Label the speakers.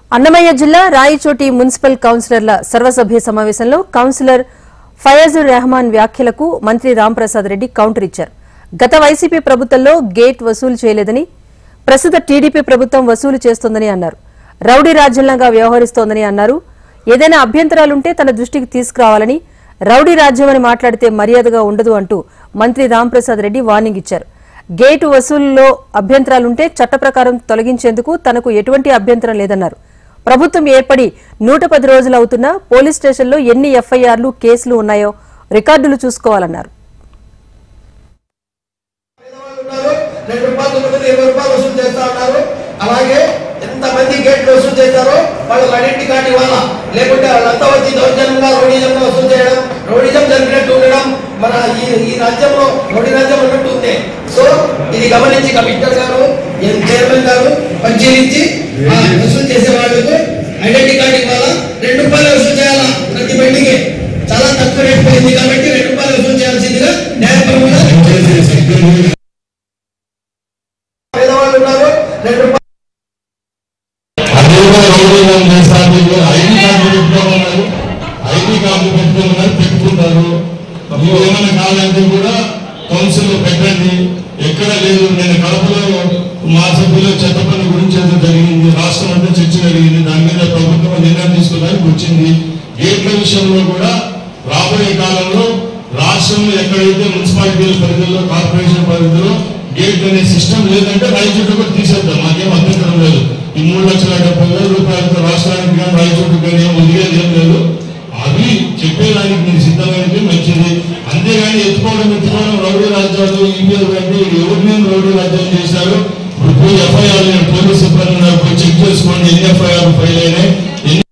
Speaker 1: అన్నమయ్య జిల్లా రాయచోటి మున్సిపల్ కౌన్సిలర్ల సర్వసభ్య సమావేశంలో కౌన్సిలర్ ఫయాజుర్ రెహమాన్ వ్యాఖ్యలకు మంత్రి రాంప్రసాద్ రెడ్డి కౌంటర్ ఇచ్చారు గత వైసీపీ ప్రభుత్వంలో గేట్ వసూలు చేయలేదని ప్రస్తుత టీడీపీ ప్రభుత్వం వసూలు చేస్తోందని అన్నారు రౌడీ రాజ్యంలాగా వ్యవహరిస్తోందని అన్నారు ఏదైనా అభ్యంతరాలుంటే తన దృష్టికి తీసుకురావాలని రౌడీ రాజ్యం అని మాట్లాడితే మర్యాదగా ఉండదు అంటూ మంత్రి రాంప్రసాద్ రెడ్డి వార్నింగ్ ఇచ్చారు గేటు వసూలులో అభ్యంతరాలుంటే చట్ట ప్రకారం తొలగించేందుకు తనకు ఎటువంటి అభ్యంతరం లేదన్నారు ప్రభుత్వం ఏర్పడి నూట పది రోజులు అవుతున్నా పోలీస్ స్టేషన్లో ఎన్ని ఎఫ్ఐఆర్లు కేసులు ఉన్నాయో రికార్డులు చూసుకోవాలన్నారు
Speaker 2: పేదవాళ్ళు ఉన్నారు రెండు రూపాయలు తొమ్మిది ఇరవై రూపాయలు వసూలు చేస్తా ఉన్నారు అలాగే ఎంతమంది గేట్లు వసూలు చేస్తారో వాళ్ళకి ఐడెంటిటీ కార్డు ఇవ్వాలా లేకుంటే వాళ్ళంతా వచ్చి దౌర్జన్యంగా రౌడీజంగా వసూలు చేయడం రౌడీజం జరిగినట్టు ఉండడం మన ఈ ఈ రాజ్యంలో రౌడీ రాజ్యం ఉన్నట్టు ఉంది సో ఇది గమనించి కమిషనర్ గారు ఎం చైర్మన్ గారు పరిశీలించి ఆ వసూలు చేసే వాళ్ళకు ఐడెంటిటీ కార్డు ఇవ్వాలా రెండు రూపాయలు వసూలు చేయాలా ప్రతి బండికి చాలా తక్కువ రేట్ పోయింది కాబట్టి రెండు రూపాయలు వసూలు చేయాల్సిందిగా న్యాయపరంగా పేదవాళ్ళు ఉన్నారు రెండు రూపాయలు
Speaker 3: అదే కూడా రౌడీజం చేస్తారు వీళ్ళు ఐడి కార్డు పెట్టుకోమన్నారు ఐడి కార్డు పెట్టుకోమన్నారు పెట్టుకుంటారు మీరు ఏమైనా కావాలంటే కూడా కౌన్సిల్ లో పెట్టండి ఎక్కడ లేదు నేను కడపలో మా సభ్యులు చెత్త పన్ను గురించి ఏదో జరిగింది రాష్ట్రం అంతా చర్చ జరిగింది దాని మీద ప్రభుత్వం నిర్ణయం తీసుకోవడానికి వచ్చింది గేట్ల విషయంలో కూడా రాబోయే కాలంలో రాష్ట్రంలో ఎక్కడైతే మున్సిపాలిటీల పరిధిలో కార్పొరేషన్ పరిధిలో గేట్ అనే సిస్టమ్ లేదంటే రాయచోట కూడా తీసేద్దాం మాకేం అభ్యంతరం లేదు ఈ మూడు లక్షల డెబ్బై వేల రూపాయలతో రాష్ట్రానికి కానీ రాయచోటుకు కానీ ఏం ఒదిగేది ఏం లేదు అవి చెప్పేదానికి మీరు సిద్ధమైతే మంచిది అంతేగాని ఎత్తుకోవడం ఎత్తుకోవడం రౌడీ రాజ్యాలు ఈమెయిల్ కంటే ఎవరిని రౌడీ రాజ్యాలు చేశారు ఇప్పుడు పోయి ఎఫ్ఐఆర్ పోలీస్ సిబ్బంది ఉన్నారు, పోయి చెక్ చేసుకోండి ఎన్ని ఎఫ్ఐఆర్ ఫైల్ అయినాయి ఎన్ని